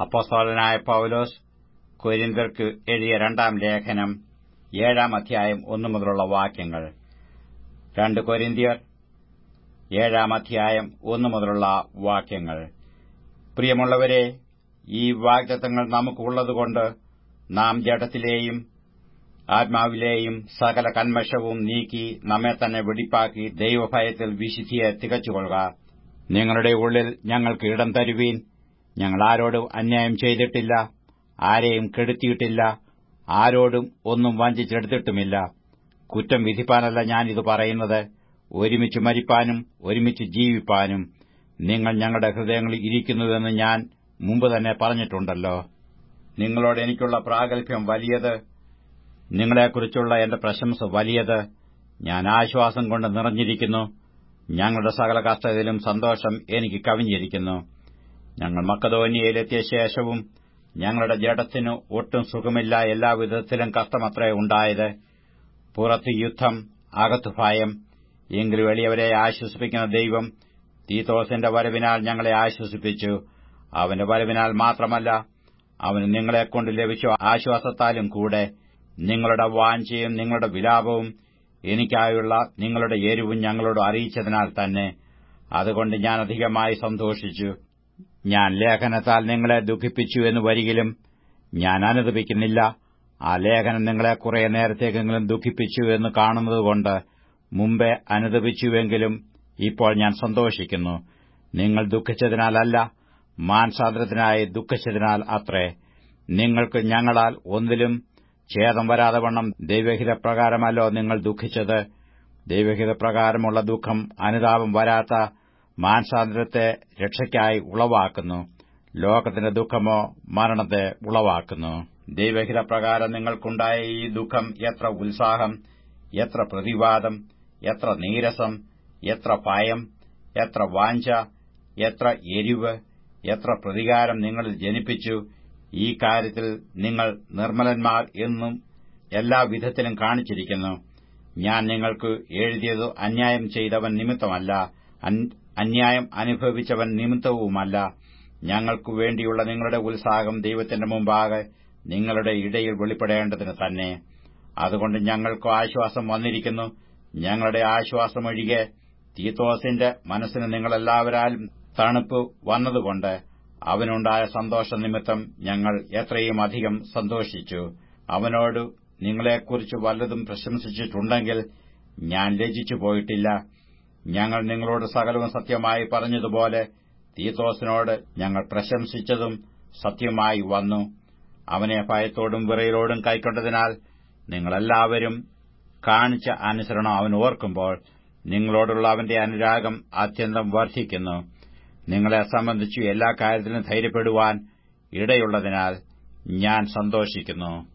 അപ്പോസ്തോലനായ പൌലോസ് കൊരിന്തർക്ക് എഴുതിയ രണ്ടാം ലേഖനം ഏഴാം അധ്യായം ഒന്നു മുതലുള്ള വാക്യങ്ങൾ രണ്ട് കൊരിന്തിയർ ഏഴാം അധ്യായം ഒന്നു മുതലുള്ള വാക്യങ്ങൾ പ്രിയമുള്ളവരെ ഈ വാഗ്ദത്തങ്ങൾ നമുക്കുള്ളതുകൊണ്ട് നാം ജഡത്തിലെയും ആത്മാവിലെയും സകല കന്മഷവും നീക്കി നമ്മെ തന്നെ വെടിപ്പാക്കി ദൈവഭയത്തിൽ വിശുദ്ധിയെ തികച്ചുകൊള്ളുക നിങ്ങളുടെ ഉള്ളിൽ ഞങ്ങൾക്ക് ഇടം തരുവീൻ ഞങ്ങൾ ആരോടും അന്യായം ചെയ്തിട്ടില്ല ആരെയും കെടുത്തിയിട്ടില്ല ആരോടും ഒന്നും വഞ്ചിച്ചെടുത്തിട്ടുമില്ല കുറ്റം വിധിപ്പാനല്ല ഞാനിത് പറയുന്നത് ഒരുമിച്ച് മരിപ്പാനും ഒരുമിച്ച് ജീവിപ്പാനും നിങ്ങൾ ഞങ്ങളുടെ ഹൃദയങ്ങളിൽ ഇരിക്കുന്നുവെന്ന് ഞാൻ മുമ്പ് തന്നെ പറഞ്ഞിട്ടുണ്ടല്ലോ നിങ്ങളോട് എനിക്കുള്ള പ്രാഗൽഭ്യം വലിയത് നിങ്ങളെക്കുറിച്ചുള്ള എന്റെ പ്രശംസ വലിയത് ഞാൻ ആശ്വാസം കൊണ്ട് നിറഞ്ഞിരിക്കുന്നു ഞങ്ങളുടെ സകല കഷ്ടതയിലും സന്തോഷം എനിക്ക് കവിഞ്ഞിരിക്കുന്നു ഞങ്ങൾ മക്കതോനിയയിലെത്തിയ ശേഷവും ഞങ്ങളുടെ ജഡത്തിനു ഒട്ടും സുഖമില്ല എല്ലാവിധത്തിലും കഷ്ടമത്രേ ഉണ്ടായത് പുറത്ത് യുദ്ധം അകത്തു ഭയം എങ്കിലും എളിയവരെ ആശ്വസിപ്പിക്കുന്ന ദൈവം തീത്തോസിന്റെ വരവിനാൽ ഞങ്ങളെ ആശ്വസിപ്പിച്ചു അവന്റെ വരവിനാൽ മാത്രമല്ല അവന് നിങ്ങളെക്കൊണ്ട് ലഭിച്ച ആശ്വാസത്താലും കൂടെ നിങ്ങളുടെ വാഞ്ചയും നിങ്ങളുടെ വിലാപവും എനിക്കായുള്ള നിങ്ങളുടെ എരിവും ഞങ്ങളോട് അറിയിച്ചതിനാൽ തന്നെ അതുകൊണ്ട് ഞാൻ അധികമായി സന്തോഷിച്ചു ഞാൻ ലേഖനത്താൽ നിങ്ങളെ ദുഃഖിപ്പിച്ചു എന്ന് വരികിലും ഞാൻ അനുദപിക്കുന്നില്ല ആ ലേഖനം നിങ്ങളെ കുറെ നേരത്തേക്കെങ്കിലും ദുഃഖിപ്പിച്ചു എന്ന് കാണുന്നതുകൊണ്ട് മുമ്പേ അനുദപിച്ചുവെങ്കിലും ഇപ്പോൾ ഞാൻ സന്തോഷിക്കുന്നു നിങ്ങൾ ദുഃഖിച്ചതിനാലല്ല മാൻസാദ്രത്തിനായി ദുഃഖിച്ചതിനാൽ അത്രേ നിങ്ങൾക്ക് ഞങ്ങളാൽ ഒന്നിലും ഛേദം വരാതെ വണ്ണം ദൈവഹിതപ്രകാരമല്ലോ നിങ്ങൾ ദുഃഖിച്ചത് ദൈവഹിതപ്രകാരമുള്ള ദുഃഖം അനുതാപം വരാത്ത മാൻസാന്തരത്തെ രക്ഷയ്ക്കായി ഉളവാക്കുന്നു ലോകത്തിന്റെ ദുഃഖമോ മരണത്തെ ഉളവാക്കുന്നു ദൈവഹിതപ്രകാരം നിങ്ങൾക്കുണ്ടായ ഈ ദുഃഖം എത്ര ഉത്സാഹം എത്ര പ്രതിവാദം എത്ര നീരസം എത്ര ഭയം എത്ര വാഞ്ച എത്ര എരിവ് എത്ര പ്രതികാരം നിങ്ങളിൽ ജനിപ്പിച്ചു ഈ കാര്യത്തിൽ നിങ്ങൾ നിർമ്മലന്മാർ എന്നും എല്ലാ വിധത്തിലും കാണിച്ചിരിക്കുന്നു ഞാൻ നിങ്ങൾക്ക് എഴുതിയത് അന്യായം ചെയ്തവൻ നിമിത്തമല്ല അന്യായം അനുഭവിച്ചവൻ നിമിത്തവുമല്ല ഞങ്ങൾക്കു വേണ്ടിയുള്ള നിങ്ങളുടെ ഉത്സാഹം ദൈവത്തിന്റെ മുമ്പാകെ നിങ്ങളുടെ ഇടയിൽ വെളിപ്പെടേണ്ടതിന് തന്നെ അതുകൊണ്ട് ഞങ്ങൾക്ക് ആശ്വാസം വന്നിരിക്കുന്നു ഞങ്ങളുടെ ആശ്വാസമൊഴികെ തീത്തോസിന്റെ മനസ്സിന് നിങ്ങളെല്ലാവരാലും തണുപ്പ് വന്നതുകൊണ്ട് അവനുണ്ടായ സന്തോഷ നിമിത്തം ഞങ്ങൾ എത്രയും അധികം സന്തോഷിച്ചു അവനോട് നിങ്ങളെക്കുറിച്ച് വല്ലതും പ്രശംസിച്ചിട്ടുണ്ടെങ്കിൽ ഞാൻ ലജിച്ചു പോയിട്ടില്ല ഞങ്ങൾ നിങ്ങളോട് സകലവും സത്യമായി പറഞ്ഞതുപോലെ തീത്തോസിനോട് ഞങ്ങൾ പ്രശംസിച്ചതും സത്യമായി വന്നു അവനെ ഭയത്തോടും വിറയിലോടും കൈക്കൊണ്ടതിനാൽ നിങ്ങളെല്ലാവരും കാണിച്ച അനുസരണം അവൻ ഓർക്കുമ്പോൾ നിങ്ങളോടുള്ള അവന്റെ അനുരാഗം അത്യന്തം വർദ്ധിക്കുന്നു നിങ്ങളെ സംബന്ധിച്ചു എല്ലാ കാര്യത്തിലും ധൈര്യപ്പെടുവാൻ ഇടയുള്ളതിനാൽ ഞാൻ സന്തോഷിക്കുന്നു